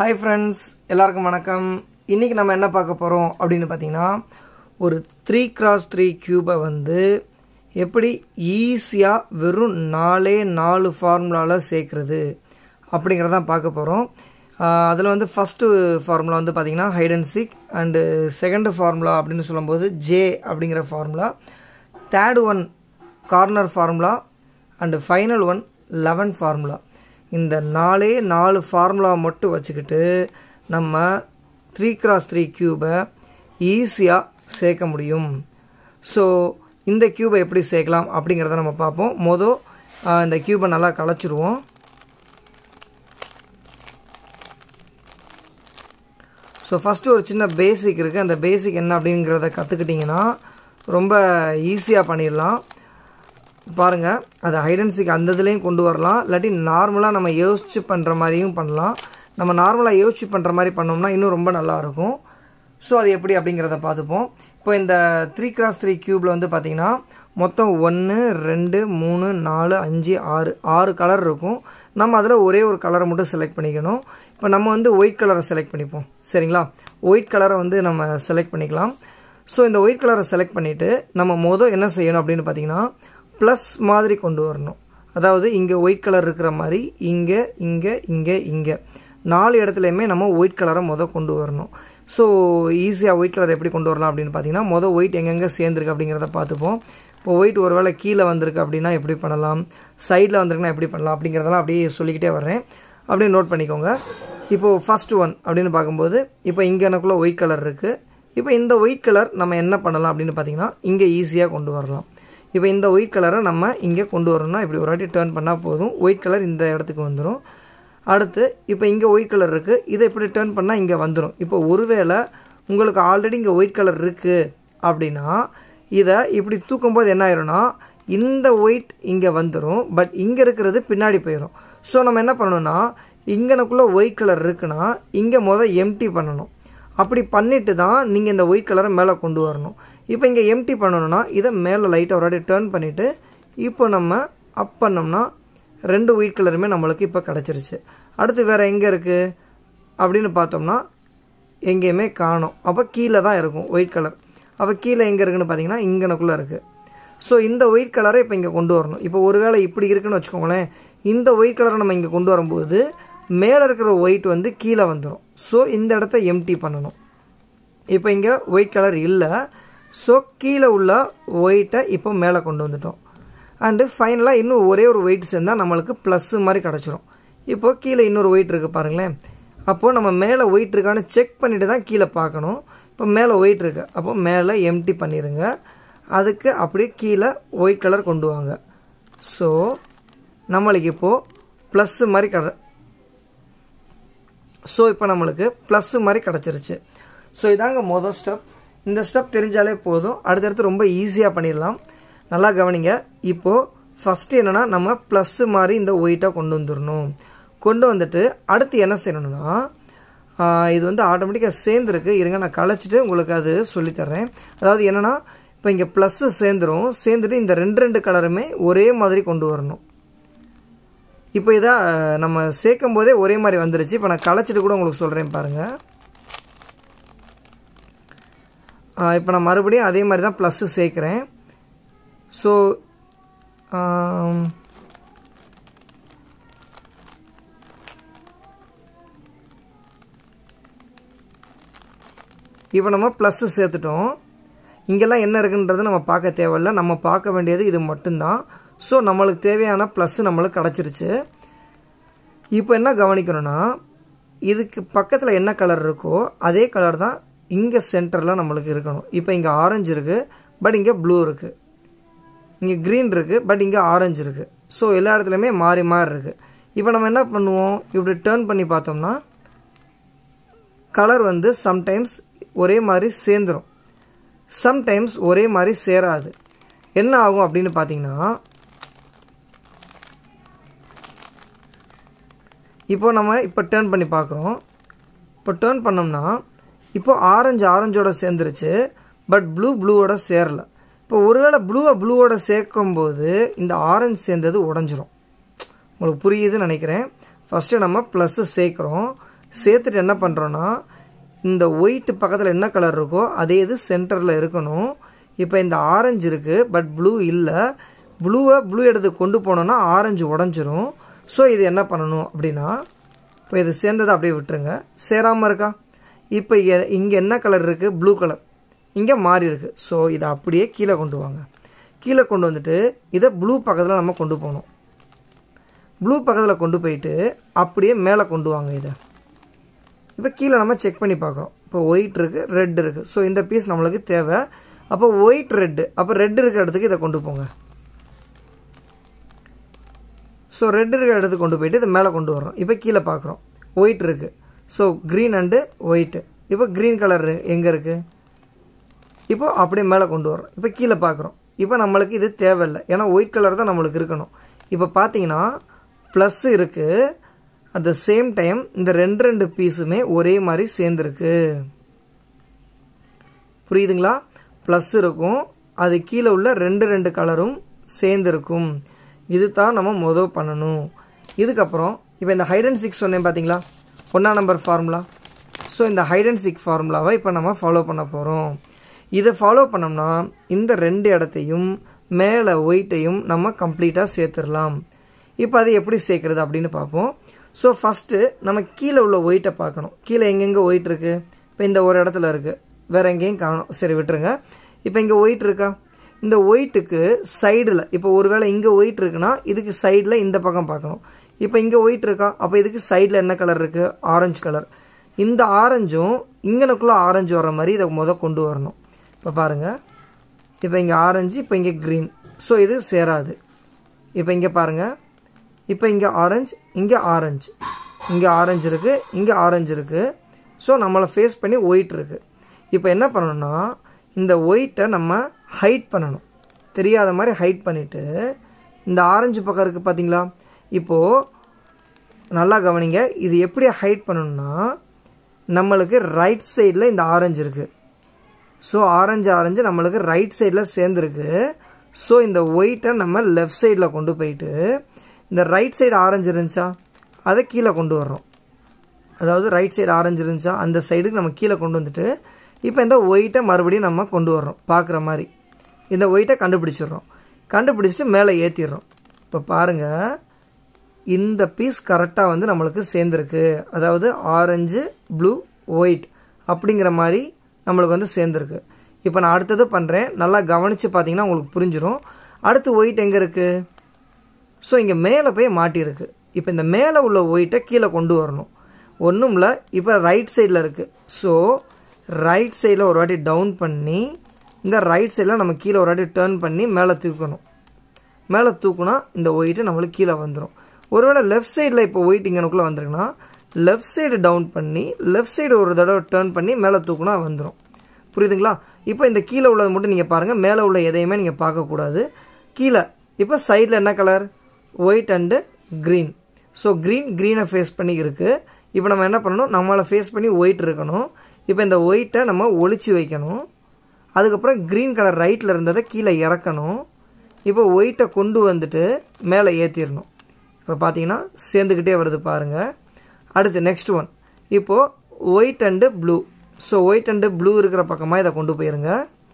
hi friends எல்லாருக்கும் வணக்கம் இன்றைக்கி நம்ம என்ன பார்க்க போகிறோம் அப்படின்னு பார்த்தீங்கன்னா ஒரு த்ரீ கிராஸ் த்ரீ க்யூபை வந்து எப்படி ஈஸியாக வெறும் நாலே நாலு ஃபார்முலாவில் சேர்க்குறது அப்படிங்கிறதான் பார்க்க போகிறோம் அதில் வந்து ஃபஸ்ட்டு ஃபார்முலா வந்து பார்த்திங்கன்னா hide and seek and second formula அப்படின்னு சொல்லும்போது ஜே அப்படிங்கிற formula third one corner formula and final one eleven formula இந்த நாலே நாலு ஃபார்முலா மட்டும் வச்சுக்கிட்டு நம்ம த்ரீ கிராஸ் த்ரீ க்யூபை ஈஸியாக சேர்க்க முடியும் ஸோ இந்த க்யூபை எப்படி சேர்க்கலாம் அப்படிங்கிறத நம்ம பார்ப்போம் மொதல் இந்த க்யூபை நல்லா கலைச்சிருவோம் ஸோ ஃபஸ்ட்டு ஒரு சின்ன பேசிக் இருக்குது அந்த பேசிக் என்ன அப்படிங்கிறத கற்றுக்கிட்டிங்கன்னா ரொம்ப ஈஸியாக பண்ணிடலாம் பாருங்கள் அது ஹைடன்சிக் அந்த இதுலேயும் கொண்டு வரலாம் இல்லாட்டி நார்மலாக நம்ம யோசிச்சு பண்ணுற மாதிரியும் பண்ணலாம் நம்ம நார்மலாக யோசிச்சு பண்ணுற மாதிரி பண்ணோம்னா இன்னும் ரொம்ப நல்லாயிருக்கும் ஸோ அது எப்படி அப்படிங்கிறத பார்த்துப்போம் இப்போ இந்த த்ரீ கிராஸ் த்ரீ க்யூப்பில் வந்து பார்த்திங்கன்னா மொத்தம் ஒன்று ரெண்டு மூணு நாலு அஞ்சு ஆறு ஆறு கலர் இருக்கும் நம்ம அதில் ஒரே ஒரு கலரை மட்டும் செலக்ட் பண்ணிக்கணும் இப்போ நம்ம வந்து ஒயிட் கலரை செலக்ட் பண்ணிப்போம் சரிங்களா ஒயிட் கலரை வந்து நம்ம செலக்ட் பண்ணிக்கலாம் ஸோ இந்த ஒயிட் கலரை செலக்ட் பண்ணிவிட்டு நம்ம மொதல் என்ன செய்யணும் அப்படின்னு பார்த்தீங்கன்னா ப்ளஸ் மாதிரி கொண்டு வரணும் அதாவது இங்கே ஒயிட் கலர் இருக்கிற மாதிரி இங்கே இங்கே இங்கே இங்கே நாலு இடத்துலையுமே நம்ம ஒயிட் கலரை மொதல் கொண்டு வரணும் ஸோ ஈஸியாக ஒயிட் கலர் எப்படி கொண்டு வரலாம் அப்படின்னு பார்த்தீங்கன்னா மொதல் ஒயிட் எங்கெங்கே சேர்ந்துருக்கு அப்படிங்கிறத பார்த்துப்போம் இப்போ ஒயிட் ஒரு வேளை கீழே வந்திருக்கு அப்படின்னா எப்படி பண்ணலாம் சைடில் வந்திருக்குன்னா எப்படி பண்ணலாம் அப்படிங்கிறதெல்லாம் அப்படியே சொல்லிக்கிட்டே வர்றேன் அப்படியே நோட் பண்ணிக்கோங்க இப்போது ஃபஸ்ட் ஒன் அப்படின்னு பார்க்கும்போது இப்போ இங்கே எனக்குள்ளே ஒயிட் கலர் இருக்குது இப்போ இந்த ஒயிட் கலர் நம்ம என்ன பண்ணலாம் அப்படின்னு பார்த்தீங்கன்னா இங்கே ஈஸியாக கொண்டு வரலாம் இப்போ இந்த ஒயிட் கலரை நம்ம இங்கே கொண்டு வரணும்னா இப்படி ஒரு வாட்டி டேர்ன் பண்ணால் போதும் ஒயிட் கலர் இந்த இடத்துக்கு வந்துடும் அடுத்து இப்போ இங்கே ஒயிட் கலர் இருக்குது இதை இப்படி டேர்ன் பண்ணால் இங்கே வந்துடும் இப்போ ஒருவேளை உங்களுக்கு ஆல்ரெடி இங்கே ஒயிட் கலர் இருக்குது அப்படின்னா இதை இப்படி தூக்கும்போது என்ன ஆயிரும்னா இந்த ஒயிட் இங்கே வந்துடும் பட் இங்கே இருக்கிறது பின்னாடி போயிடும் ஸோ நம்ம என்ன பண்ணணும்னா இங்கனக்குள்ளே ஒயிட் கலர் இருக்குன்னா இங்கே மொதல் எம்டி பண்ணணும் அப்படி பண்ணிட்டு தான் நீங்கள் இந்த ஒயிட் கலரை மேலே கொண்டு வரணும் இப்போ இங்கே எம்டி பண்ணணும்னா இதை மேலே லைட்டாக ஒரு வாட்டி டேர்ன் பண்ணிவிட்டு இப்போ நம்ம அப் பண்ணோம்னா ரெண்டு ஒயிட் கலருமே நம்மளுக்கு இப்போ கிடச்சிருச்சு அடுத்து வேறு எங்கே இருக்குது அப்படின்னு பார்த்தோம்னா எங்கேயுமே காணும் அப்போ கீழே தான் இருக்கும் ஒயிட் கலர் அப்போ கீழே எங்கே இருக்குன்னு பார்த்தீங்கன்னா இங்கனக்குள்ளே இருக்குது ஸோ இந்த ஒயிட் கலரை இப்போ இங்கே கொண்டு வரணும் இப்போ ஒருவேளை இப்படி இருக்குன்னு வச்சுக்கோங்களேன் இந்த ஒயிட் கலரை நம்ம இங்கே கொண்டு வரும்போது மேலே இருக்கிற ஒயிட் வந்து கீழே வந்துடும் ஸோ இந்த இடத்த எம்டி பண்ணணும் இப்போ இங்கே ஒயிட் கலர் இல்லை ஸோ கீழே உள்ள ஒயிட்டை இப்போ மேலே கொண்டு வந்துட்டோம் அண்டு ஃபைனலாக இன்னும் ஒரே ஒரு ஒயிட் சேர்ந்தால் நம்மளுக்கு ப்ளஸ்ஸு மாதிரி கிடச்சிரும் இப்போ கீழே இன்னொரு ஒயிட் இருக்குது பாருங்களேன் அப்போது நம்ம மேலே ஒயிட் இருக்கான்னு செக் பண்ணிவிட்டு தான் கீழே பார்க்கணும் இப்போ மேலே ஒயிட் இருக்குது அப்போ மேலே எம்டி பண்ணிடுங்க அதுக்கு அப்படியே கீழே ஒயிட் கலர் கொண்டு வாங்க ஸோ நம்மளுக்கு இப்போது ப்ளஸ்ஸு மாதிரி கிட ஸோ இப்போ நம்மளுக்கு ப்ளஸ்ஸு மாதிரி கிடச்சிருச்சு ஸோ இதாங்க மொதல் ஸ்டெப் இந்த ஸ்டெப் தெரிஞ்சாலே போதும் அடுத்தடுத்து ரொம்ப ஈஸியாக பண்ணிடலாம் நல்லா கவனிங்க இப்போது ஃபஸ்ட்டு என்னென்னா நம்ம ப்ளஸ்ஸு மாதிரி இந்த ஒயிட்டை கொண்டு வந்துடணும் கொண்டு வந்துட்டு அடுத்து என்ன செய்யணும்னா இது வந்து ஆட்டோமேட்டிக்காக சேர்ந்துருக்கு இருங்க நான் கலைச்சிட்டு உங்களுக்கு அது சொல்லித்தர்றேன் அதாவது என்னென்னா இப்போ இங்கே ப்ளஸ்ஸு சேர்ந்துடும் சேர்ந்துட்டு இந்த ரெண்டு ரெண்டு கலருமே ஒரே மாதிரி கொண்டு வரணும் இப்போ இதை நம்ம சேர்க்கும் போதே ஒரே மாதிரி வந்துருச்சு இப்போ நான் கலைச்சிட்டு கூட உங்களுக்கு சொல்கிறேன் பாருங்கள் இப்போ நான் மறுபடியும் அதே மாதிரி தான் ப்ளஸ்ஸு சேர்க்குறேன் ஸோ இப்போ நம்ம ப்ளஸ்ஸு சேர்த்துட்டோம் இங்கெல்லாம் என்ன இருக்குன்றது நம்ம பார்க்க தேவையில்ல நம்ம பார்க்க வேண்டியது இது மட்டும்தான் ஸோ நம்மளுக்கு தேவையான ப்ளஸ்ஸு நம்மளுக்கு கிடச்சிருச்சு இப்போ என்ன கவனிக்கணும்னா இதுக்கு பக்கத்தில் என்ன கலர் இருக்கோ அதே கலர் தான் இங்கே சென்டரில் நம்மளுக்கு இருக்கணும் இப்போ இங்கே ஆரஞ்சு இருக்குது பட் இங்கே ப்ளூ இருக்குது இங்கே க்ரீன் இருக்குது பட் இங்கே ஆரஞ்சு இருக்குது ஸோ எல்லா இடத்துலையுமே மாறி மாறி இருக்குது இப்போ நம்ம என்ன பண்ணுவோம் இப்படி டேர்ன் பண்ணி பார்த்தோம்னா கலர் வந்து சம்டைம்ஸ் ஒரே மாதிரி சேர்ந்துடும் சம்டைம்ஸ் ஒரே மாதிரி சேராது என்ன ஆகும் அப்படின்னு பார்த்தீங்கன்னா இப்போ நம்ம இப்போ டேர்ன் பண்ணி பார்க்குறோம் இப்போ டேர்ன் பண்ணோம்னா இப்போ ஆரஞ்சு ஆரஞ்சோட சேர்ந்துருச்சு பட் ப்ளூ ப்ளூவோட சேரலை இப்போ ஒருவேளை ப்ளூவை ப்ளூவோட சேர்க்கும்போது இந்த ஆரஞ்சு சேர்ந்தது உடஞ்சிரும் உங்களுக்கு புரியுதுன்னு நினைக்கிறேன் ஃபஸ்ட்டு நம்ம ப்ளஸ்ஸு சேர்க்குறோம் சேர்த்துட்டு என்ன பண்ணுறோன்னா இந்த ஒயிட் பக்கத்தில் என்ன கலர் இருக்கோ அதே இது சென்டரில் இருக்கணும் இப்போ இந்த ஆரஞ்சு இருக்குது பட் ப்ளூ இல்லை ப்ளூவை ப்ளூ எடுத்து கொண்டு போனோன்னா ஆரஞ்சு உடஞ்சிரும் ஸோ இது என்ன பண்ணணும் அப்படின்னா இப்போ இது சேர்ந்ததை அப்படியே விட்டுருங்க சேராமல் இருக்கா இப்போ இங்கே என்ன கலர் இருக்குது ப்ளூ கலர் இங்கே மாறி இருக்குது ஸோ இதை அப்படியே கீழே கொண்டு வாங்க கீழே கொண்டு வந்துட்டு இதை ப்ளூ பக்கத்தில் நம்ம கொண்டு போகணும் ப்ளூ பக்கத்தில் கொண்டு போயிட்டு அப்படியே மேலே கொண்டு வாங்க இதை இப்போ கீழே நம்ம செக் பண்ணி பார்க்குறோம் இப்போ ஒயிட் இருக்குது ரெட் இருக்குது ஸோ இந்த பீஸ் நம்மளுக்கு தேவை அப்போ ஒயிட் ரெட்டு அப்போ ரெட் இருக்கிற இடத்துக்கு இதை கொண்டு போங்க ஸோ ரெட் இருக்கிற இடத்துக்கு கொண்டு போயிட்டு இதை மேலே கொண்டு வரோம் இப்போ கீழே பார்க்குறோம் ஒயிட் இருக்குது ஸோ க்ரீன் அண்டு ஒயிட்டு இப்போ க்ரீன் கலர் எங்கே இருக்குது இப்போ அப்படியே மேலே கொண்டு வரோம் இப்போ கீழே பார்க்குறோம் இப்போ நம்மளுக்கு இது தேவையில்லை ஏன்னா ஒயிட் கலர் தான் நம்மளுக்கு இருக்கணும் இப்போ பார்த்தீங்கன்னா ப்ளஸ் இருக்குது அட் த சேம் டைம் இந்த ரெண்டு ரெண்டு பீஸுமே ஒரே மாதிரி சேர்ந்துருக்கு புரியுதுங்களா ப்ளஸ் இருக்கும் அது கீழே உள்ள ரெண்டு ரெண்டு கலரும் சேர்ந்துருக்கும் இது தான் நம்ம மொதல் பண்ணணும் இதுக்கப்புறம் இப்போ இந்த ஹைட் அண்ட் சிக்ஸ் சொன்னேன் பார்த்தீங்களா ஒன்றா நம்பர் ஃபார்முலா ஸோ இந்த ஹைட் அண்ட் சிக் ஃபார்முலாவை இப்போ நம்ம ஃபாலோ பண்ண போகிறோம் இதை ஃபாலோ பண்ணோம்னா இந்த ரெண்டு இடத்தையும் மேலே ஒயிட்டையும் நம்ம கம்ப்ளீட்டாக சேர்த்துடலாம் இப்போ அதை எப்படி சேர்க்குறது அப்படின்னு பார்ப்போம் ஸோ ஃபஸ்ட்டு நம்ம கீழே உள்ள ஒயிட்டை பார்க்கணும் கீழே எங்கெங்கே ஒயிட் இருக்குது இப்போ இந்த ஒரு இடத்துல இருக்குது வேறு எங்கேயும் காணும் சரி விட்டுருங்க இப்போ இங்கே ஒயிட் இருக்கா இந்த ஒயிட்டுக்கு சைடில் இப்போ ஒருவேளை இங்கே ஒயிட் இருக்குன்னா இதுக்கு சைடில் இந்த பக்கம் பார்க்கணும் இப்போ இங்கே ஒயிட் இருக்கா அப்போ இதுக்கு சைடில் என்ன கலர் இருக்குது ஆரஞ்சு கலர் இந்த ஆரஞ்சும் இங்கனக்குள்ளே ஆரஞ்சு வர மாதிரி இதை முத கொண்டு வரணும் இப்போ பாருங்கள் இப்போ இங்கே ஆரஞ்சு இப்போ இங்கே க்ரீன் ஸோ இது சேராது இப்போ இங்கே பாருங்கள் இப்போ இங்கே ஆரஞ்சு இங்கே ஆரஞ்சு இங்கே ஆரஞ்சு இருக்குது இங்கே ஆரஞ்சு இருக்குது ஸோ நம்மளை ஃபேஸ் பண்ணி ஒயிட் இருக்குது இப்போ என்ன பண்ணணும்னா இந்த ஒயிட்டை நம்ம ஹைட் பண்ணணும் தெரியாத மாதிரி ஹைட் பண்ணிவிட்டு இந்த ஆரஞ்சு பக்கம் இருக்குது பார்த்தீங்களா இப்போது நல்லா கவனிங்க இது எப்படி ஹைட் பண்ணணும்னா நம்மளுக்கு ரைட் சைடில் இந்த ஆரஞ்சு இருக்குது ஸோ ஆரஞ்சு ஆரஞ்சு நம்மளுக்கு ரைட் சைடில் சேர்ந்துருக்கு ஸோ இந்த ஒயிட்டை நம்ம லெஃப்ட் சைடில் கொண்டு போயிட்டு இந்த ரைட் சைடு ஆரஞ்சு இருந்துச்சா அதை கீழே கொண்டு வர்றோம் அதாவது ரைட் சைடு ஆரஞ்சு இருந்துச்சா அந்த சைடுக்கு நம்ம கீழே கொண்டு வந்துட்டு இப்போ இந்த ஒயிட்டை மறுபடியும் நம்ம கொண்டு வர்றோம் பார்க்குற மாதிரி இந்த ஒயிட்டை கண்டுபிடிச்சிடுறோம் கண்டுபிடிச்சிட்டு மேலே ஏற்றிடுறோம் இப்போ பாருங்கள் இந்த பீஸ் கரெக்டாக வந்து நம்மளுக்கு சேர்ந்துருக்கு அதாவது ஆரஞ்சு ப்ளூ ஒயிட் அப்படிங்கிற மாதிரி நம்மளுக்கு வந்து சேர்ந்துருக்கு இப்போ நான் அடுத்தது பண்ணுறேன் நல்லா கவனித்து பார்த்தீங்கன்னா உங்களுக்கு புரிஞ்சிடும் அடுத்து ஒயிட் எங்கே இருக்குது ஸோ இங்கே மேலே போய் மாட்டியிருக்கு இப்போ இந்த மேலே உள்ள ஒயிட்டை கீழே கொண்டு வரணும் ஒன்றும் இல்லை இப்போ ரைட் சைடில் இருக்குது ஸோ ரைட் சைடில் ஒரு வாட்டி டவுன் பண்ணி இந்த ரைட் சைடில் நம்ம கீழே ஒரு வாட்டி டேர்ன் பண்ணி மேலே தூக்கணும் மேலே தூக்குனா இந்த ஒயிட்டு நம்மளுக்கு கீழே வந்துடும் ஒருவேளை லெஃப்ட் சைடில் இப்போ ஒயிட் இங்கனுக்குள்ளே வந்திருக்குன்னா லெஃப்ட் சைடு டவுன் பண்ணி லெஃப்ட் சைடு ஒரு தடவை டேர்ன் பண்ணி மேலே தூக்குனா வந்துடும் புரியுதுங்களா இப்போ இந்த கீழே உள்ளது மட்டும் நீங்கள் பாருங்கள் மேலே உள்ள எதையுமே நீங்கள் பார்க்கக்கூடாது கீழே இப்போ சைடில் என்ன colour white and green so green க்ரீனை ஃபேஸ் பண்ணி இருக்குது இப்போ நம்ம என்ன பண்ணணும் நம்மளை ஃபேஸ் பண்ணி ஒயிட் இருக்கணும் இப்போ இந்த ஒயிட்டை நம்ம ஒளிச்சு வைக்கணும் அதுக்கப்புறம் க்ரீன் கலர் ரைட்டில் இருந்ததை கீழே இறக்கணும் இப்போ ஒயிட்டை கொண்டு வந்துட்டு மேலே ஏற்றிடணும் இப்போ பார்த்தீங்கன்னா சேர்ந்துக்கிட்டே வருது பாருங்கள் அடுத்து நெக்ஸ்ட் ஒன் இப்போது white and blue so white and blue இருக்கிற பக்கமாக இதை கொண்டு போயிருங்க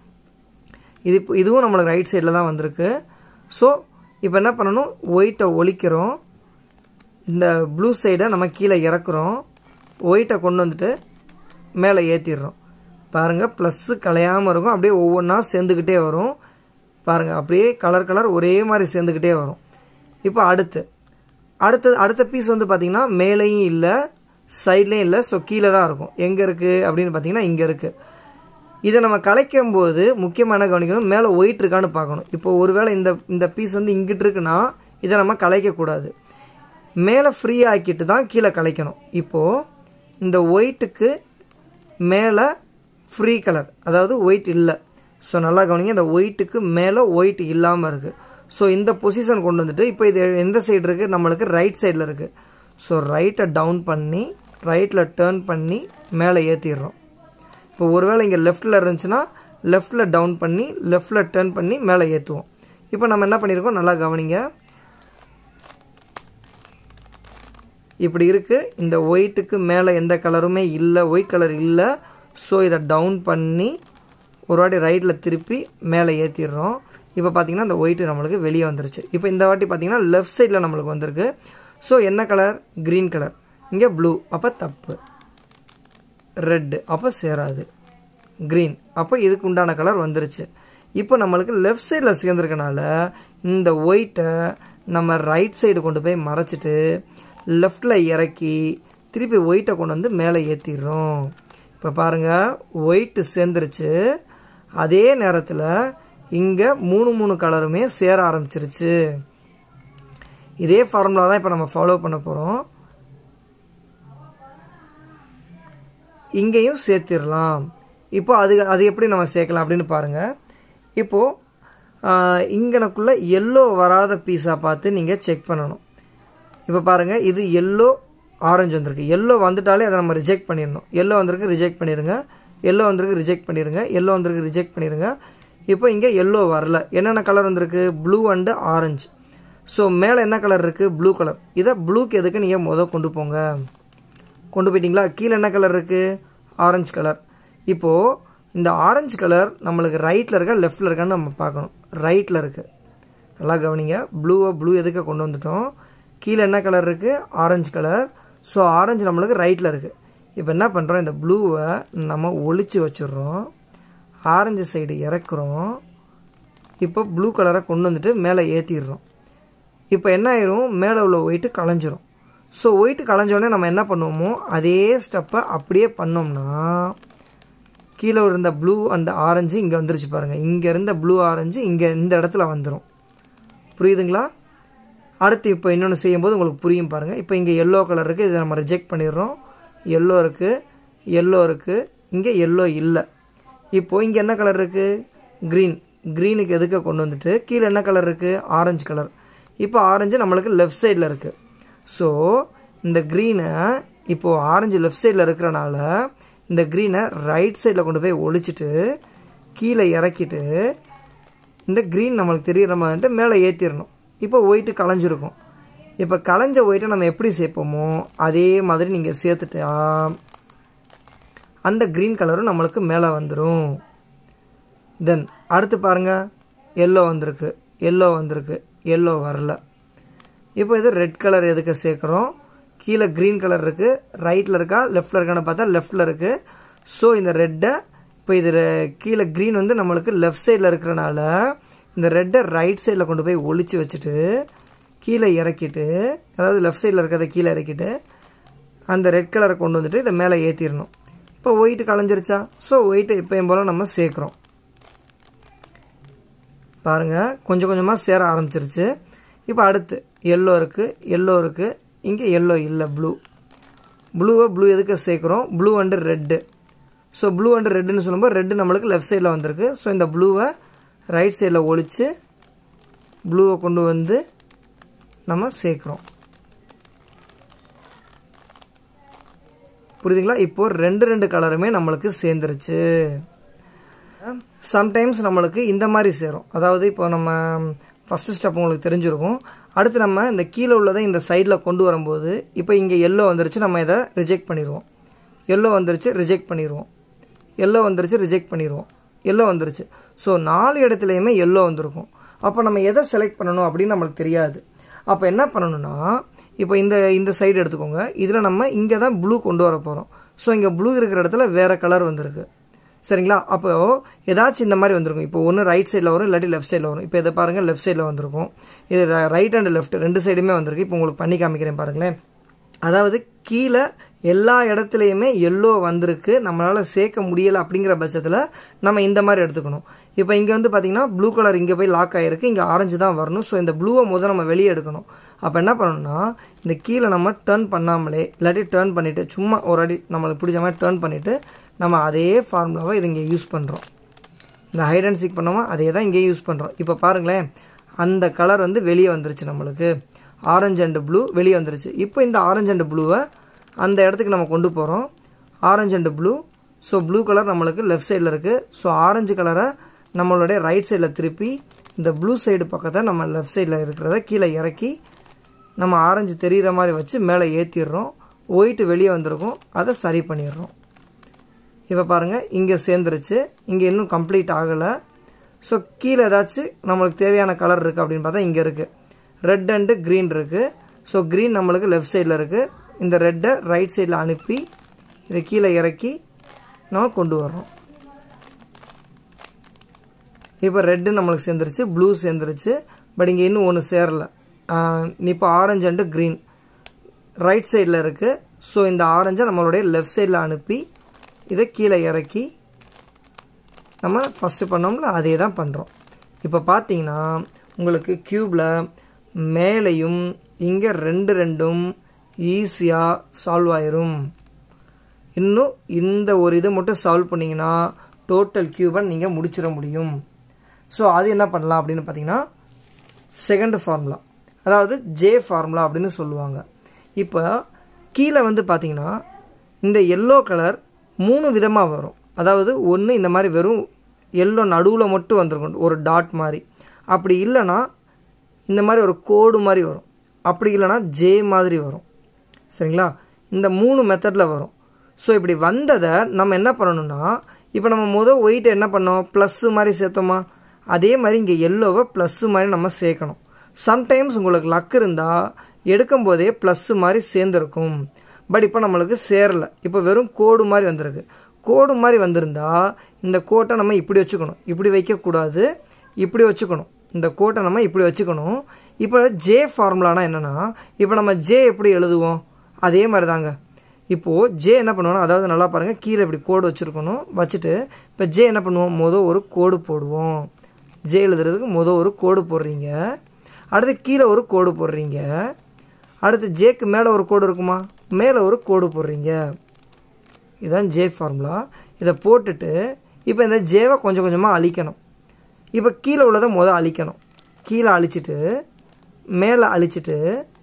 இது இப்போ இதுவும் நம்மளுக்கு ரைட் சைடில் தான் வந்திருக்கு ஸோ இப்போ என்ன பண்ணணும் ஒயிட்டை ஒழிக்கிறோம் இந்த ப்ளூ சைடை நம்ம கீழே இறக்குறோம் ஒயிட்டை கொண்டு வந்துட்டு மேலே ஏற்றிடுறோம் பாருங்கள் ப்ளஸ்ஸு கலையாமல் இருக்கும் அப்படியே ஒவ்வொன்றா சேர்ந்துக்கிட்டே வரும் பாருங்கள் அப்படியே கலர் கலர் ஒரே மாதிரி சேர்ந்துக்கிட்டே வரும் இப்போ அடுத்து அடுத்தது அடுத்த பீஸ் வந்து பார்த்திங்கன்னா மேலேயும் இல்லை சைட்லேயும் இல்லை ஸோ கீழே தான் இருக்கும் எங்கே இருக்குது அப்படின்னு பார்த்தீங்கன்னா இங்கே இருக்குது இதை நம்ம கலைக்கும் போது முக்கியமான கவனிக்கணும் மேலே ஒயிட் இருக்கான்னு பார்க்கணும் இப்போ ஒருவேளை இந்த இந்த பீஸ் வந்து இங்கிட்டு இருக்குன்னா இதை நம்ம கலைக்கக்கூடாது மேலே ஃப்ரீ ஆக்கிட்டு தான் கீழே கலைக்கணும் இப்போது இந்த ஒயிட்டுக்கு மேலே ஃப்ரீ கலர் அதாவது ஒயிட் இல்லை ஸோ நல்லா கவனிங்க இந்த ஒயிட்டுக்கு மேலே ஒயிட் இல்லாமல் இருக்குது ஸோ இந்த பொசிஷன் கொண்டு வந்துட்டு இப்போ இது எந்த சைடு இருக்குது நம்மளுக்கு ரைட் சைடில் இருக்குது ஸோ ரைட்டை டவுன் பண்ணி ரைட்டில் டேர்ன் பண்ணி மேலே ஏற்றிடுறோம் இப்போ ஒருவேளை இங்கே லெஃப்ட்டில் இருந்துச்சுன்னா லெஃப்ட்டில் டவுன் பண்ணி லெஃப்ட்டில் டேர்ன் பண்ணி மேலே ஏற்றுவோம் இப்போ நம்ம என்ன பண்ணியிருக்கோம் நல்லா கவனிங்க இப்படி இருக்குது இந்த ஒயிட்டுக்கு மேலே எந்த கலருமே இல்லை ஒயிட் கலர் இல்லை ஸோ இதை டவுன் பண்ணி ஒரு வாட்டி ரைட்டில் திருப்பி மேலே ஏற்றிடுறோம் இப்போ பார்த்தீங்கன்னா இந்த ஒயிட்டு நம்மளுக்கு வெளியே வந்துருச்சு இப்போ இந்த வாட்டி பார்த்தீங்கன்னா லெஃப்ட் சைடில் நம்மளுக்கு வந்திருக்கு ஸோ என்ன கலர் க்ரீன் கலர் இங்கே ப்ளூ அப்போ தப்பு ரெட்டு அப்போ சேராது க்ரீன் அப்போ இதுக்கு உண்டான கலர் வந்துருச்சு இப்போ நம்மளுக்கு லெஃப்ட் சைடில் சேர்ந்துருக்கனால இந்த ஒயிட்டை நம்ம ரைட் சைடு கொண்டு போய் மறைச்சிட்டு லெஃப்டில் இறக்கி திருப்பி ஒயிட்டை கொண்டு வந்து மேலே ஏற்றிடுறோம் இப்போ பாருங்கள் ஒயிட்டு சேர்ந்துருச்சு அதே நேரத்தில் இங்கே மூணு மூணு கலருமே சேர ஆரம்பிச்சிருச்சு இதே ஃபார்முலா தான் இப்போ நம்ம ஃபாலோ பண்ண போகிறோம் இங்கேயும் சேர்த்திடலாம் இப்போ அது அது எப்படி நம்ம சேர்க்கலாம் அப்படின்னு பாருங்கள் இப்போது இங்கனக்குள்ளே எல்லோ வராத பீஸாக பார்த்து நீங்கள் செக் பண்ணணும் இப்போ பாருங்கள் இது எல்லோ ஆரஞ்சு வந்திருக்கு எல்லோ வந்துட்டாலே அதை நம்ம ரிஜெக்ட் பண்ணிடணும் எல்லோ வந்திருக்கு ரிஜெக்ட் பண்ணிடுங்க எல்லோ வந்திருக்கு ரிஜெக்ட் பண்ணிடுங்க எல்லோ வந்திருக்கு ரிஜெக்ட் பண்ணிடுங்க இப்போ இங்கே எல்லோ வரல என்னென்ன கலர் வந்திருக்கு ப்ளூ அண்டு ஆரஞ்சு ஸோ மேலே என்ன கலர் இருக்குது ப்ளூ கலர் இதை ப்ளூக்கு எதுக்கு நீங்கள் மொதல் கொண்டு போங்க கொண்டு போயிட்டீங்களா கீழே என்ன கலர் இருக்குது ஆரஞ்சு கலர் இப்போது இந்த ஆரஞ்சு கலர் நம்மளுக்கு ரைட்டில் இருக்கா லெஃப்ட்டில் இருக்கான்னு நம்ம பார்க்கணும் ரைட்டில் இருக்குது நல்லா கவனிங்க ப்ளூவை ப்ளூ எதுக்க கொண்டு வந்துட்டோம் கீழே என்ன கலர் இருக்குது ஆரஞ்சு கலர் ஸோ ஆரஞ்சு நம்மளுக்கு ரைட்டில் இருக்குது இப்போ என்ன பண்ணுறோம் இந்த ப்ளூவை நம்ம ஒழிச்சு வச்சிடுறோம் ஆரஞ்சு சைடு இறக்குறோம் இப்போ ப்ளூ கலரை கொண்டு வந்துட்டு மேலே ஏற்றிடுறோம் இப்போ என்ன ஆயிரும் மேலே உள்ள ஒயிட்டு களைஞ்சிரும் ஸோ ஒயிட்டு களைஞ்சோடனே நம்ம என்ன பண்ணுவோமோ அதே ஸ்டெப்பை அப்படியே பண்ணோம்னா கீழே இருந்த ப்ளூ அண்ட் ஆரஞ்சு இங்கே வந்துருச்சு பாருங்கள் இங்கே இருந்த ப்ளூ ஆரஞ்சு இங்கே இந்த இடத்துல வந்துடும் புரியுதுங்களா அடுத்து இப்போ இன்னொன்று செய்யும்போது உங்களுக்கு புரியும் பாருங்கள் இப்போ இங்கே எல்லோ கலர் இருக்குது இதை நம்ம ரிஜெக்ட் பண்ணிடுறோம் எல்லோ இருக்குது எல்லோ இருக்குது இங்கே எல்லோ இல்லை இப்போது இங்கே என்ன கலர் இருக்குது க்ரீன் க்ரீனுக்கு எதுக்க கொண்டு வந்துட்டு கீழே என்ன கலர் இருக்குது ஆரஞ்சு கலர் இப்போ ஆரஞ்சு நம்மளுக்கு லெஃப்ட் சைடில் இருக்குது ஸோ இந்த க்ரீனை இப்போது ஆரஞ்சு லெஃப்ட் சைடில் இருக்கிறனால இந்த க்ரீனை ரைட் சைடில் கொண்டு போய் ஒழிச்சிட்டு கீழே இறக்கிட்டு இந்த க்ரீன் நம்மளுக்கு தெரிகிற மாதிரிட்டு மேலே ஏற்றிடணும் இப்போ ஒயிட்டு களைஞ்சிருக்கும் இப்போ களைஞ்ச ஒயிட்டை நம்ம எப்படி சேர்ப்போமோ அதே மாதிரி நீங்கள் சேர்த்துட்டா அந்த க்ரீன் கலரும் நம்மளுக்கு மேலே வந்துடும் தென் அடுத்து பாருங்கள் எல்லோ வந்திருக்கு எல்லோ வந்திருக்கு எல்லோ வரல இப்போ இது ரெட் கலர் எதுக்கு சேர்க்குறோம் கீழே க்ரீன் கலர் இருக்குது ரைட்டில் இருக்கா லெஃப்ட்டில் இருக்கான்னு பார்த்தா லெஃப்ட்டில் இருக்குது ஸோ இந்த ரெட்டை இப்போ இது கீழே க்ரீன் வந்து நம்மளுக்கு லெஃப்ட் சைடில் இருக்கிறனால இந்த ரெட்டை ரைட் சைடில் கொண்டு போய் ஒழிச்சு வச்சுட்டு கீழே இறக்கிட்டு அதாவது லெஃப்ட் சைடில் இருக்கிறத கீழே இறக்கிட்டு அந்த ரெட் கலரை கொண்டு வந்துட்டு இதை மேலே ஏற்றிடணும் இப்போ ஒயிட்டு களைஞ்சிருச்சா ஸோ ஒயிட்டை எப்பயும் போல் நம்ம சேர்க்குறோம் பாருங்கள் கொஞ்சம் கொஞ்சமாக சேர ஆரம்பிச்சிருச்சு இப்போ அடுத்து எல்லோ இருக்குது எல்லோ இருக்குது இங்கே எல்லோ இல்லை ப்ளூ ப்ளூவை ப்ளூ எதுக்கு சேர்க்குறோம் blue and red so blue and ரெட்டுன்னு சொல்லும்போது ரெட்டு நம்மளுக்கு லெஃப்ட் சைடில் வந்திருக்கு ஸோ இந்த ப்ளூவை ரைட் சைடில் ஒழித்து ப்ளூவை கொண்டு வந்து நம்ம சேர்க்குறோம் புரியுதுங்களா இப்போது ரெண்டு ரெண்டு கலருமே நம்மளுக்கு சேர்ந்துருச்சு சம்டைம்ஸ் நம்மளுக்கு இந்த மாதிரி சேரும் அதாவது இப்போ நம்ம ஃபஸ்ட்டு ஸ்டெப் உங்களுக்கு தெரிஞ்சிருக்கும் அடுத்து நம்ம இந்த கீழே உள்ளதை இந்த சைடில் கொண்டு வரும்போது இப்போ இங்கே எல்லோ வந்துருச்சு நம்ம இதை ரிஜெக்ட் பண்ணிடுவோம் எல்லோ வந்துருச்சு ரிஜெக்ட் பண்ணிடுவோம் எல்லோ வந்துருச்சு ரிஜெக்ட் பண்ணிடுவோம் எல்லோ வந்துருச்சு ஸோ நாலு இடத்துலையுமே எல்லோ வந்திருக்கும் அப்போ நம்ம எதை செலக்ட் பண்ணணும் அப்படின்னு நம்மளுக்கு தெரியாது அப்போ என்ன பண்ணணும்னா இப்போ இந்த இந்த சைடு எடுத்துக்கோங்க இதில் நம்ம இங்கே தான் ப்ளூ கொண்டு வர போகிறோம் ஸோ இங்கே ப்ளூ இருக்கிற இடத்துல வேறு கலர் வந்திருக்கு சரிங்களா அப்போ ஏதாச்சும் இந்த மாதிரி வந்திருக்கும் இப்போ ஒன்று ரைட் சைடில் வரும் இல்லாட்டி லெஃப்ட் சைடில் வரும் இப்போ இதை பாருங்கள் லெஃப்ட் சைடில் வந்திருக்கும் இது ரைட் அண்ட் லெஃப்ட் ரெண்டு சைடுமே வந்திருக்கு இப்போ உங்களுக்கு பண்ணி காமிக்கிறேன் பாருங்களேன் அதாவது கீழே எல்லா இடத்துலையுமே எல்லோ வந்திருக்கு நம்மளால் சேர்க்க முடியலை அப்படிங்கிற பட்சத்தில் நம்ம இந்த மாதிரி எடுத்துக்கணும் இப்போ இங்கே வந்து பார்த்திங்கன்னா ப்ளூ கலர் இங்கே போய் லாக் ஆகிருக்கு இங்கே ஆரஞ்சு தான் வரணும் ஸோ இந்த ப்ளூவை முதல் நம்ம வெளியே எடுக்கணும் அப்போ என்ன பண்ணணும்னா இந்த கீழே நம்ம டேர்ன் பண்ணாமலே இல்லாட்டி டேர்ன் பண்ணிவிட்டு சும்மா ஒரு அடி நம்மளுக்கு பிடிச்ச மாதிரி டேர்ன் பண்ணிவிட்டு நம்ம அதே ஃபார்முலாவை இது இங்கே யூஸ் பண்ணுறோம் இந்த ஹைட் அண்ட் சீக் பண்ணோமா அதே தான் இங்கே யூஸ் பண்ணுறோம் இப்போ பாருங்களேன் அந்த கலர் வந்து வெளியே வந்துருச்சு நம்மளுக்கு ஆரஞ்சு அண்டு ப்ளூ வெளியே வந்துருச்சு இப்போ இந்த ஆரஞ்சு அண்டு ப்ளூவை அந்த இடத்துக்கு நம்ம கொண்டு போகிறோம் orange and blue so blue colour நம்மளுக்கு லெஃப்ட் சைடில் இருக்குது ஸோ ஆரஞ்சு கலரை நம்மளுடைய ரைட் சைடில் திருப்பி இந்த ப்ளூ சைடு பக்கத்தை நம்ம லெஃப்ட் சைடில் இருக்கிறத கீழே இறக்கி நம்ம ஆரஞ்சு தெரிகிற மாதிரி வச்சு மேலே ஏற்றிடுறோம் ஒயிட்டு வெளியே வந்திருக்கும் அதை சரி பண்ணிடுறோம் இப்போ பாருங்கள் இங்கே சேர்ந்துருச்சு இங்கே இன்னும் கம்ப்ளீட் ஆகலை ஸோ கீழே ஏதாச்சும் நம்மளுக்கு தேவையான கலர் இருக்குது அப்படின்னு பார்த்தா இங்கே இருக்குது ரெட் அண்டு க்ரீன் இருக்குது ஸோ க்ரீன் நம்மளுக்கு லெஃப்ட் சைடில் இருக்குது இந்த ரெட்டை ரைட் சைடில் அனுப்பி இதை கீழே இறக்கி நம்ம கொண்டு வர்றோம் இப்போ ரெட்டு நம்மளுக்கு சேர்ந்துருச்சு ப்ளூ சேர்ந்துருச்சு பட் இங்கே இன்னும் ஒன்று சேரலை இப்போ ஆரஞ்சு அண்டு க்ரீன் ரைட் சைடில் இருக்குது ஸோ இந்த ஆரஞ்சை நம்மளுடைய லெஃப்ட் சைடில் அனுப்பி இதை கீழே இறக்கி நம்ம ஃபஸ்ட்டு பண்ணோம்ல அதே தான் பண்ணுறோம் இப்போ பார்த்தீங்கன்னா உங்களுக்கு க்யூப்பில் மேலேயும் இங்கே ரெண்டு ரெண்டும் ஈஸியாக சால்வ் ஆயிரும் இன்னும் இந்த ஒரு இது மட்டும் சால்வ் பண்ணிங்கன்னா டோட்டல் க்யூபை நீங்கள் முடிச்சிட முடியும் ஸோ அது என்ன பண்ணலாம் அப்படின்னு பார்த்தீங்கன்னா செகண்ட் ஃபார்முலா அதாவது ஜே ஃபார்முலா அப்படின்னு சொல்லுவாங்க இப்போ கீழே வந்து பார்த்தீங்கன்னா இந்த எல்லோ கலர் மூணு விதமாக வரும் அதாவது ஒன்று இந்த மாதிரி வெறும் எல்லோ நடுவில் மட்டும் வந்திருக்கும் ஒரு டாட் மாதிரி அப்படி இல்லைன்னா இந்த மாதிரி ஒரு கோடு மாதிரி வரும் அப்படி இல்லைன்னா ஜே மாதிரி வரும் சரிங்களா இந்த மூணு மெத்தடில் வரும் ஸோ இப்படி வந்ததை நம்ம என்ன பண்ணணும்னா இப்போ நம்ம முதல் ஒயிட்டை என்ன பண்ணோம் ப்ளஸ்ஸு மாதிரி சேர்த்தோமா அதே மாதிரி இங்கே எல்லோவை ப்ளஸ்ஸு மாதிரி நம்ம சேர்க்கணும் சம்டைம்ஸ் உங்களுக்கு லக் இருந்தால் எடுக்கும் போதே ப்ளஸ்ஸு மாதிரி சேர்ந்துருக்கும் பட் இப்போ நம்மளுக்கு சேரலை இப்போ வெறும் கோடு மாதிரி வந்திருக்கு கோடு மாதிரி வந்திருந்தா இந்த கோட்டை நம்ம இப்படி வச்சுக்கணும் இப்படி வைக்கக்கூடாது இப்படி வச்சுக்கணும் இந்த கோட்டை நம்ம இப்படி வச்சுக்கணும் இப்போ ஜே ஃபார்முலானா என்னென்னா இப்போ நம்ம ஜே எப்படி எழுதுவோம் அதே மாதிரி தாங்க இப்போது ஜே என்ன பண்ணுவோம் அதாவது நல்லா பாருங்கள் கீழே இப்படி கோடு வச்சுருக்கணும் வச்சுட்டு இப்போ ஜே என்ன பண்ணுவோம் மொதல் ஒரு கோடு போடுவோம் ஜே எழுதுறதுக்கு மொதல் ஒரு கோடு போடுறீங்க அடுத்து கீழே ஒரு கோடு போடுறீங்க அடுத்து ஜேக்கு மேலே ஒரு கோடு இருக்குமா மேலே ஒரு கோடு போடுறீங்க இதுதான் ஜே ஃபார்முலா இதை போட்டுட்டு இப்போ இந்த ஜேவை கொஞ்சம் கொஞ்சமாக அழிக்கணும் இப்போ கீழே உள்ளதை மொதல் அழிக்கணும் கீழே அழிச்சிட்டு மேலே அழிச்சிட்டு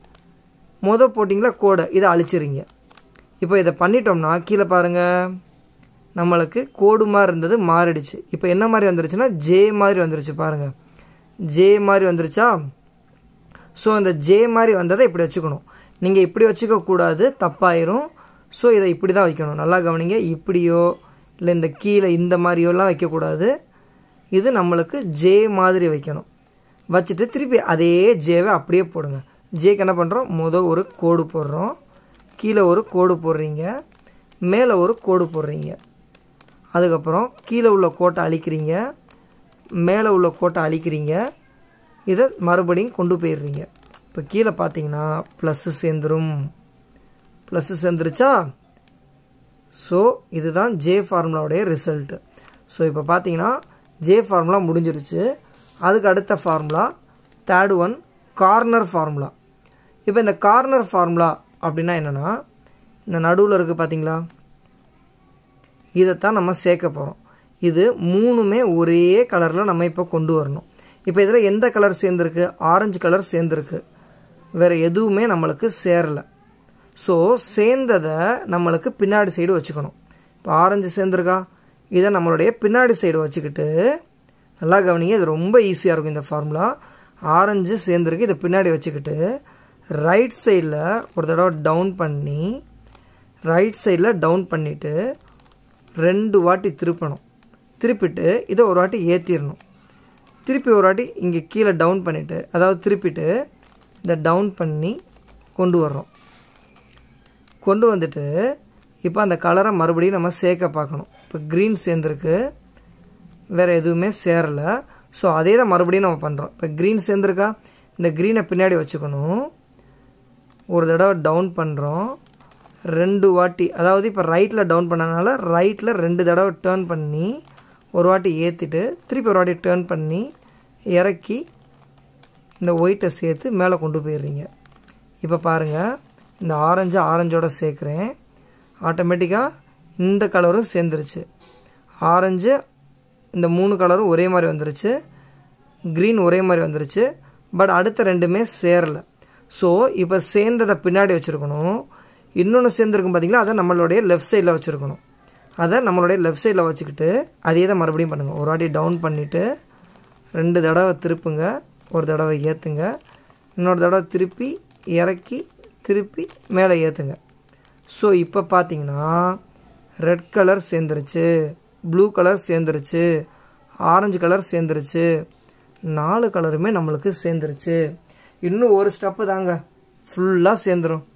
மொதல் போட்டிங்களா கோடை இதை அழிச்சிருங்க இப்போ இதை பண்ணிட்டோம்னா கீழே பாருங்கள் நம்மளுக்கு கோடு மாதிரி இருந்தது மாறிடுச்சு இப்போ என்ன மாதிரி வந்துருச்சுன்னா ஜே மாதிரி வந்துருச்சு பாருங்கள் ஜே மாதிரி வந்துருச்சா ஸோ இந்த ஜே மாதிரி வந்ததை இப்படி வச்சுக்கணும் நீங்கள் இப்படி வச்சுக்க கூடாது தப்பாயிரும் ஸோ இதை இப்படி தான் வைக்கணும் நல்லா கவனிங்க இப்படியோ இல்லை இந்த கீழே இந்த மாதிரியோலாம் வைக்கக்கூடாது இது நம்மளுக்கு ஜே மாதிரி வைக்கணும் வச்சுட்டு திருப்பி அதே ஜேவை அப்படியே போடுங்க ஜேக்கு என்ன பண்ணுறோம் மொதல் ஒரு கோடு போடுறோம் கீழே ஒரு கோடு போடுறீங்க மேலே ஒரு கோடு போடுறீங்க அதுக்கப்புறம் கீழே உள்ள கோட்டை அழிக்கிறீங்க மேலே உள்ள கோட்டை அழிக்கிறீங்க இதை மறுபடியும் கொண்டு போயிடுறீங்க இப்போ கீழே பார்த்தீங்கன்னா ப்ளஸ்ஸு சேர்ந்துரும் ப்ளஸ்ஸு சேர்ந்துருச்சா ஸோ இதுதான் ஜே ஃபார்முலாவுடைய ரிசல்ட்டு ஸோ இப்போ பார்த்தீங்கன்னா ஜே ஃபார்முலா முடிஞ்சிருச்சு அதுக்கு அடுத்த formula third one corner formula இப்போ இந்த கார்னர் ஃபார்முலா அப்படின்னா என்னென்னா இந்த நடுவில் இருக்குது பார்த்தீங்களா இதைத்தான் நம்ம சேர்க்க போகிறோம் இது மூணுமே ஒரே கலரில் நம்ம இப்போ கொண்டு வரணும் இப்போ இதில் எந்த கலர் சேர்ந்துருக்கு ஆரஞ்சு கலர் சேர்ந்துருக்கு வேறு எதுவுமே நம்மளுக்கு சேரலை ஸோ சேர்ந்ததை நம்மளுக்கு பின்னாடி சைடு வச்சுக்கணும் இப்போ ஆரஞ்சு சேர்ந்துருக்கா இதை நம்மளுடைய பின்னாடி சைடு வச்சுக்கிட்டு நல்லா கவனிங்க இது ரொம்ப ஈஸியாக இருக்கும் இந்த ஃபார்முலா ஆரஞ்சு சேர்ந்துருக்கு இதை பின்னாடி வச்சுக்கிட்டு ரைட் சைடில் ஒரு தடவை டவுன் பண்ணி ரைட் சைடில் டவுன் பண்ணிவிட்டு ரெண்டு வாட்டி திருப்பணும் திருப்பிட்டு இதை ஒரு வாட்டி ஏற்றிடணும் திருப்பி ஒரு வாட்டி இங்கே கீழே டவுன் பண்ணிவிட்டு அதாவது திருப்பிட்டு இதை டவுன் பண்ணி கொண்டு வர்றோம் கொண்டு வந்துட்டு இப்போ அந்த கலரை மறுபடியும் நம்ம சேர்க்க பார்க்கணும் இப்போ க்ரீன் சேர்ந்துருக்கு வேறு எதுவுமே சேரலை ஸோ அதே தான் மறுபடியும் நம்ம பண்ணுறோம் இப்போ க்ரீன் சேர்ந்துருக்கா இந்த க்ரீனை பின்னாடி வச்சுக்கணும் ஒரு தடவை டவுன் பண்ணுறோம் ரெண்டு வாட்டி அதாவது இப்போ ரைட்டில் டவுன் பண்ணனால ரைட்டில் ரெண்டு தடவை டேர்ன் பண்ணி ஒரு வாட்டி ஏற்றிட்டு திருப்பி ஒரு வாட்டி டேர்ன் பண்ணி இறக்கி இந்த ஒயிட்டை சேர்த்து மேலே கொண்டு போயிடுறீங்க இப்போ பாருங்கள் இந்த ஆரஞ்சு ஆரஞ்சோட சேர்க்குறேன் ஆட்டோமேட்டிக்காக இந்த கலரும் சேர்ந்துருச்சு ஆரஞ்சு இந்த மூணு கலரும் ஒரே மாதிரி வந்துருச்சு க்ரீன் ஒரே மாதிரி வந்துருச்சு பட் அடுத்த ரெண்டுமே சேரலை ஸோ இப்போ சேர்ந்ததை பின்னாடி வச்சுருக்கணும் இன்னொன்று சேர்ந்துருக்கும் பார்த்தீங்களா அதை நம்மளுடைய லெஃப்ட் சைடில் வச்சுருக்கணும் அதை நம்மளுடைய லெஃப்ட் சைடில் வச்சுக்கிட்டு அதே தான் மறுபடியும் பண்ணுங்கள் ஒரு வாட்டி டவுன் பண்ணிவிட்டு ரெண்டு தடவை திருப்புங்க ஒரு தடவை ஏற்றுங்க இன்னொரு தடவை திருப்பி இறக்கி திருப்பி மேலே ஏற்றுங்க ஸோ இப்போ பார்த்தீங்கன்னா ரெட் கலர் சேர்ந்துருச்சு ப்ளூ கலர் சேர்ந்துருச்சு ஆரஞ்சு கலர் சேர்ந்துருச்சு நாலு கலருமே நம்மளுக்கு சேர்ந்துருச்சு இன்னும் ஒரு ஸ்டெப்பு தாங்க ஃபுல்லாக சேர்ந்துடும்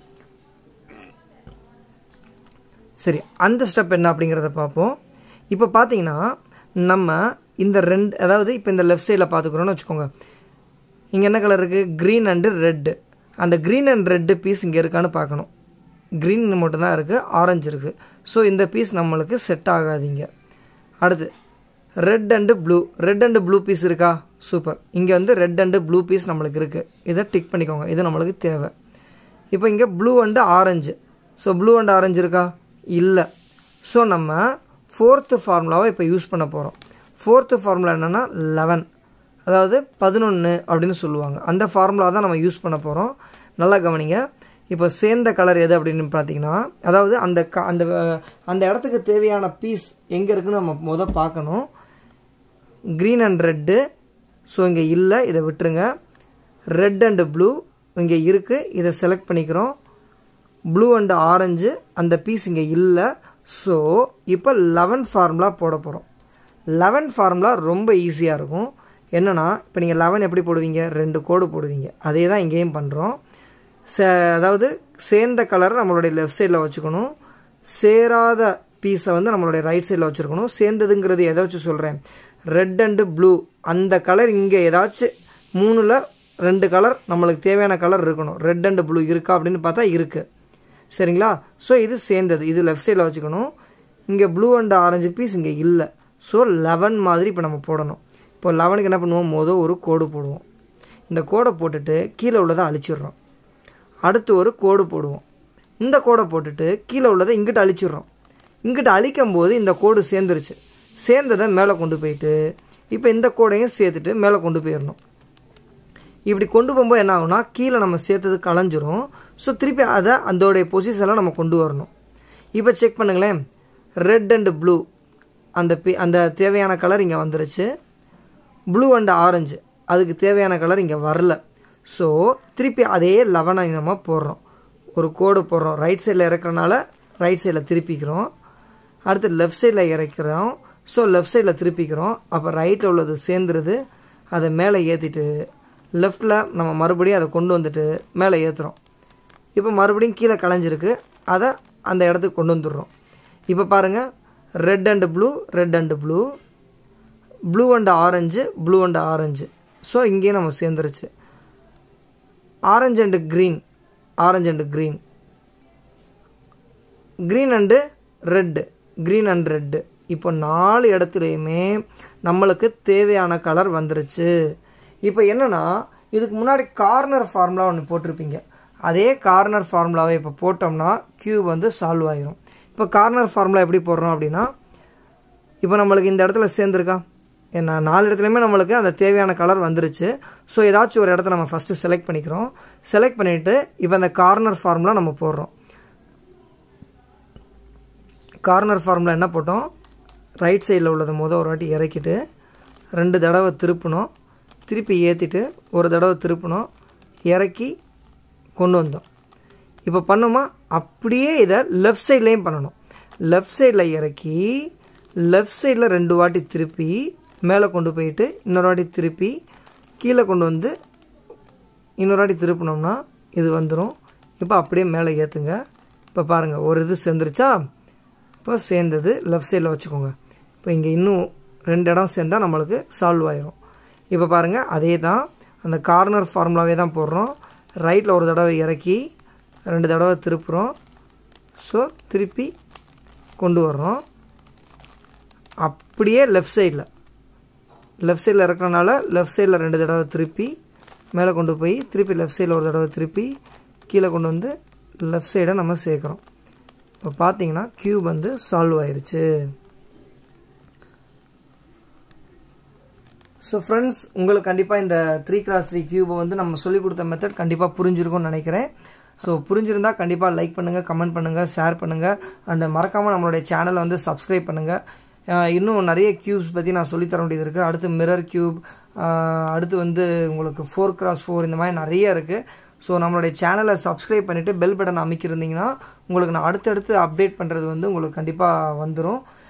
சரி அந்த ஸ்டெப் என்ன அப்படிங்கிறத பார்ப்போம் இப்போ பார்த்தீங்கன்னா நம்ம இந்த ரெண்டு அதாவது இப்போ இந்த லெஃப்ட் சைடில் பார்த்துக்குறோன்னு வச்சுக்கோங்க இங்கே என்ன கலர் இருக்குது க்ரீன் அண்டு ரெட்டு அந்த க்ரீன் அண்ட் ரெட்டு பீஸ் இங்கே இருக்கான்னு பார்க்கணும் க்ரீன் மட்டும்தான் இருக்குது ஆரஞ்சு இருக்குது ஸோ இந்த பீஸ் நம்மளுக்கு செட் ஆகாதீங்க அடுத்து red and blue red and blue piece இருக்கா சூப்பர் இங்கே வந்து ரெட் அண்டு ப்ளூ பீஸ் நம்மளுக்கு இருக்குது இதை டிக் பண்ணிக்கோங்க இது நம்மளுக்கு தேவை இப்போ இங்கே blue and orange so blue and orange இருக்கா இல்லை ஸோ நம்ம ஃபோர்த்து ஃபார்முலாவை இப்போ யூஸ் பண்ண போகிறோம் ஃபோர்த்து ஃபார்முலா என்னென்னா லெவன் அதாவது பதினொன்று அப்படின்னு சொல்லுவாங்க அந்த ஃபார்முலா தான் நம்ம யூஸ் பண்ண போகிறோம் நல்லா கவனிங்க இப்போ சேர்ந்த கலர் எது அப்படின்னு பார்த்தீங்கன்னா அதாவது அந்த க அந்த அந்த இடத்துக்கு தேவையான பீஸ் எங்கே இருக்குன்னு நம்ம முத பார்க்கணும் க்ரீன் அண்ட் ரெட்டு ஸோ இங்கே இல்லை இதை விட்டுருங்க ரெட் அண்டு ப்ளூ இங்கே இருக்குது இதை செலக்ட் பண்ணிக்கிறோம் ப்ளூ அண்டு ஆரஞ்சு அந்த பீஸ் இங்கே இல்லை ஸோ இப்போ லெவன் ஃபார்முலா போட போகிறோம் லெவன் ஃபார்முலா ரொம்ப ஈஸியாக இருக்கும் என்னென்னா இப்போ நீங்கள் லெவன் எப்படி போடுவீங்க ரெண்டு கோடு போடுவீங்க அதே தான் இங்கேயும் பண்ணுறோம் சே அதாவது சேர்ந்த கலரை நம்மளுடைய லெஃப்ட் சைடில் வச்சுக்கணும் சேராத பீஸை வந்து நம்மளுடைய ரைட் சைடில் வச்சுருக்கணும் சேர்ந்ததுங்கிறது எதாச்சும் சொல்கிறேன் ரெட் அண்டு ப்ளூ அந்த கலர் இங்கே ஏதாச்சும் மூணில் ரெண்டு கலர் நம்மளுக்கு தேவையான கலர் இருக்கணும் ரெட் அண்டு ப்ளூ இருக்கா அப்படின்னு பார்த்தா இருக்குது சரிங்களா ஸோ இது சேர்ந்தது இது லெஃப்ட் சைடில் வச்சுக்கணும் இங்கே ப்ளூ அண்ட் ஆரஞ்சு பீஸ் இங்கே இல்லை ஸோ லெவன் மாதிரி இப்போ நம்ம போடணும் இப்போ லெவனுக்கு என்ன பண்ணுவோம் மொதல் ஒரு கோடு போடுவோம் இந்த கோடை போட்டுட்டு கீழே உள்ளதை அழிச்சிடுறோம் அடுத்து ஒரு கோடு போடுவோம் இந்த கோடை போட்டுட்டு கீழே உள்ளதை இங்கிட்ட அழிச்சிடுறோம் இங்கிட்ட அழிக்கும் போது இந்த கோடு சேர்ந்துருச்சு சேர்ந்ததை மேலே கொண்டு போயிட்டு இப்போ இந்த கோடையும் சேர்த்துட்டு மேலே கொண்டு போயிடணும் இப்படி கொண்டு போகும்போது என்ன ஆகும்னா கீழே நம்ம சேர்த்தது களைஞ்சிரும் ஸோ திருப்பி அதை அதோடைய பொசிஷனில் நம்ம கொண்டு வரணும் இப்போ செக் பண்ணுங்களேன் ரெட் அண்டு ப்ளூ அந்த பி அந்த தேவையான கலர் இங்கே வந்துருச்சு ப்ளூ அண்ட் ஆரஞ்சு அதுக்கு தேவையான கலர் இங்கே வரல ஸோ திருப்பி அதே லெவனை நம்ம போடுறோம் ஒரு கோடு போடுறோம் ரைட் சைடில் இறக்குறனால ரைட் சைடில் திருப்பிக்கிறோம் அடுத்து லெஃப்ட் சைடில் இறக்கிறோம் ஸோ லெஃப்ட் சைடில் திருப்பிக்கிறோம் அப்போ ரைட்டில் உள்ளது சேர்ந்துருது அதை மேலே ஏற்றிட்டு லெஃப்டில் நம்ம மறுபடியும் அதை கொண்டு வந்துட்டு மேலே ஏற்றுறோம் இப்போ மறுபடியும் கீழே களைஞ்சிருக்கு அதை அந்த இடத்துக்கு கொண்டு வந்துடுறோம் இப்போ பாருங்கள் red and blue red and blue blue and orange blue and orange so இங்கேயும் நம்ம சேர்ந்துருச்சு orange and green orange and green green and red green and red இப்போ நாலு இடத்துலையுமே நம்மளுக்கு தேவையான கலர் வந்துருச்சு இப்போ என்னென்னா இதுக்கு முன்னாடி கார்னர் ஃபார்முலா ஒன்று போட்டிருப்பீங்க அதே கார்னர் ஃபார்முலாவை இப்போ போட்டோம்னா க்யூப் வந்து சால்வ் ஆயிரும் இப்போ கார்னர் ஃபார்முலா எப்படி போடுறோம் அப்படின்னா இப்போ நம்மளுக்கு இந்த இடத்துல சேர்ந்துருக்கா என்ன நாலு இடத்துலையுமே நம்மளுக்கு அந்த தேவையான கலர் வந்துருச்சு ஸோ ஏதாச்சும் ஒரு இடத்த நம்ம ஃபஸ்ட்டு செலக்ட் பண்ணிக்கிறோம் செலக்ட் பண்ணிவிட்டு இப்போ அந்த கார்னர் ஃபார்முலா நம்ம போடுறோம் கார்னர் ஃபார்முலா என்ன போட்டோம் ரைட் சைடில் உள்ளதை மொதல் ஒரு வாட்டி இறக்கிட்டு ரெண்டு தடவை திருப்பணும் திருப்பி ஏற்றிட்டு ஒரு தடவை திருப்பணும் இறக்கி கொண்டு வந்தோம் இப்போ பண்ணோமா அப்படியே இதை லெஃப்ட் சைட்லேயும் பண்ணணும் லெஃப்ட் சைடில் இறக்கி லெஃப்ட் சைடில் ரெண்டு வாட்டி திருப்பி மேலே கொண்டு போயிட்டு இன்னொரு வாட்டி திருப்பி கீழே கொண்டு வந்து இன்னொரு வாட்டி திருப்பினோம்னா இது வந்துடும் இப்போ அப்படியே மேலே ஏற்றுங்க இப்போ பாருங்கள் ஒரு இது சேர்ந்துருச்சா இப்போ சேர்ந்தது லெஃப்ட் சைடில் வச்சுக்கோங்க இப்போ இங்கே இன்னும் ரெண்டு இடம் சேர்ந்தால் நம்மளுக்கு சால்வ் ஆயிரும் இப்போ பாருங்கள் அதே தான் அந்த கார்னர் ஃபார்முலாவே தான் போடுறோம் ரைட்டில் ஒரு தடவை இறக்கி ரெண்டு தடவை திருப்புறோம் ஸோ திருப்பி கொண்டு வர்றோம் அப்படியே லெஃப்ட் சைடில் லெஃப்ட் சைடில் இறக்குறனால லெஃப்ட் சைடில் ரெண்டு தடவை திருப்பி மேலே கொண்டு போய் திருப்பி லெஃப்ட் சைடில் ஒரு தடவை திருப்பி கீழே கொண்டு வந்து லெஃப்ட் சைடை நம்ம சேர்க்குறோம் இப்போ பார்த்தீங்கன்னா க்யூப் வந்து சால்வ் ஆயிருச்சு ஸோ ஃப்ரெண்ட்ஸ் உங்களுக்கு கண்டிப்பாக இந்த த்ரீ கிராஸ் த்ரீ க்யூபை வந்து நம்ம சொல்லிக் கொடுத்த மெத்தட் கண்டிப்பாக புரிஞ்சிருக்கும்னு நினைக்கிறேன் ஸோ புரிஞ்சிருந்தா கண்டிப்பாக லைக் பண்ணுங்கள் கமெண்ட் பண்ணுங்கள் ஷேர் பண்ணுங்கள் அண்ட் மறக்காமல் நம்மளுடைய சேனலை வந்து சப்ஸ்கிரைப் பண்ணுங்கள் இன்னும் நிறைய க்யூப்ஸ் பற்றி நான் சொல்லித்தர வேண்டியது இருக்குது அடுத்து மிரர் க்யூப் அடுத்து வந்து உங்களுக்கு ஃபோர் கிராஸ் ஃபோர் இந்த மாதிரி நிறைய இருக்குது ஸோ நம்மளுடைய சேனலை சப்ஸ்கிரைப் பண்ணிவிட்டு பெல் பட்டன் அமைக்கிருந்தீங்கன்னா உங்களுக்கு நான் அடுத்தடுத்து அப்டேட் பண்ணுறது வந்து உங்களுக்கு கண்டிப்பாக வந்துடும்